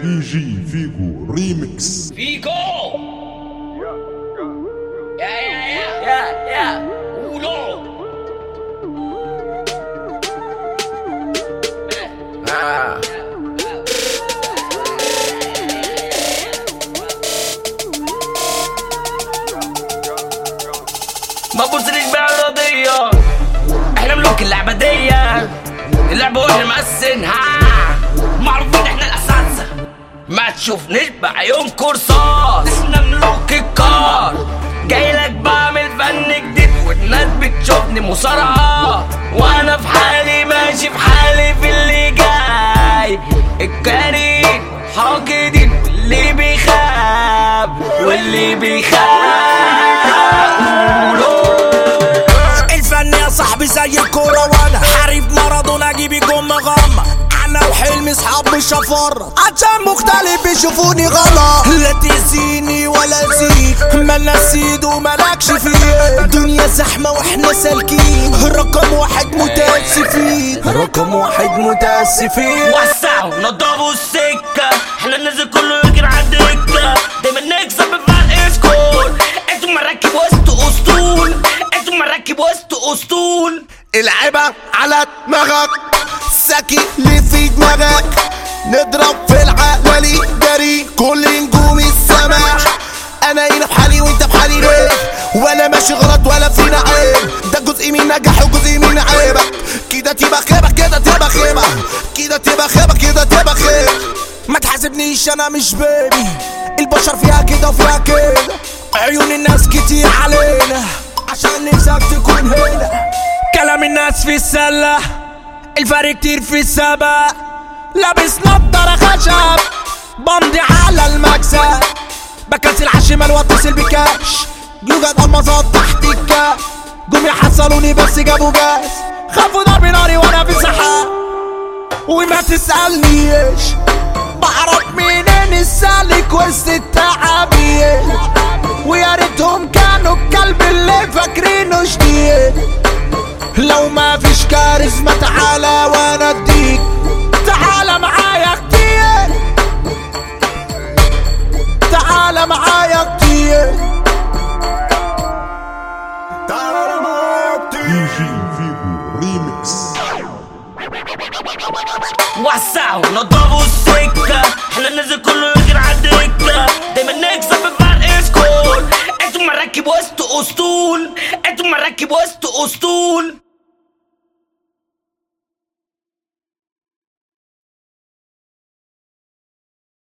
دي جي فيجو ريميكس فيجو يا يا يا يا يا قولوا آه. ما تبصليش بالرضية احنا ملوك اللعبة دي اللعبة واحنا مقسمها معروفين احنا الاساتذة ما تشوفنيش بعيون كورسات احنا ملوك الكار جاي لك بعمل فن جديد والناس بتشوفني مصارعة وانا في حالي ماشي في حالي في اللي جاي الكريم حاقدين واللي بيخاف واللي بيخاف قولوا. الفن يا صاحبي زي الكورة وانا حريف مارادونا اجيب جون مغمى انا وحلمي صحاب مش هفرط عشان مختلف بيشوفوني غلط لا تأذيني ولا زيك مالنا سيد ومالكش فيه الدنيا زحمة واحنا سالكين رقم واحد متأسفين رقم واحد متأسفين وسعوا نضفوا السكة احنا ننزل كله يجري على الدكة دايما نكسب بفرق سكور انتوا مراكب وسط اسطول انتوا مراكب وسط اسطول العبها على دماغك ساكي اللي في دماغك نضرب في العقلي جري كل نجوم السماء انا هنا في حالي وانت في حالي ليه ولا ماشي غلط ولا فينا عيب ده جزء من نجاح وجزء من عيبك كده تبقى خيبة كده تبقى خيبة كده تبقى خيبة كده تبقى خيب ما تحاسبنيش انا مش بيبي البشر فيها كده وفيها كده عيون الناس كتير علينا عشان نفسك تكون هنا كلام الناس في السلة الفرق كتير في السباق لابس نضارة خشب بمضي على المكسب بكنسل على الشمال واتصل بكاش يوجد المظات تحت الكاش جم يحصلوني بس جابوا جاز خافوا ضرب ناري وانا في سحاب وما تسألنيش بعرف منين السالك وسط التعابين ويا ريتهم كانوا الكلب اللي فاكرينه جديد لو ما فيش كاريزما تعالى وانا اديك تعالى معايا كتير تعالى معايا كتير تعالى معايا كتير دي جي فيجو ريميكس وسعوا نضفوا السكة احنا ننزل كله يجري على الدكة دايما نكسب بفرق سكور انتوا مراكب وسط اسطول انتوا مراكب وسط اسطول